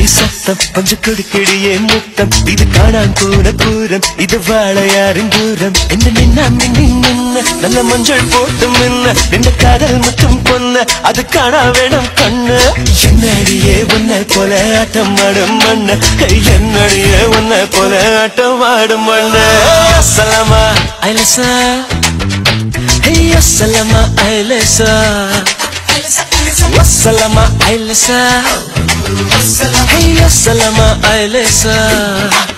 சத்தம் கொஞ்சம் கொடுக்கிடியே முத்தம் இது காணான் போன கூரம் இது வாழையாரின் தூரம் என்ன நின்னா மின்னி நின்ன நல்ல மஞ்சள் போட்டு மின்ன நின்ற காதல் மட்டும் பொண்ண அது காணா வேணும் கண்ணு என்னடியே உன்னை போல ஆட்டம் ஆடும் மண்ண என்னடியே உன்னை போல ஆட்டம் ஆடும் மண்ண அசலமா ஐலசா Hey, Assalama Ailesa Wassalama Ailesa Hey, Assalama Ailesa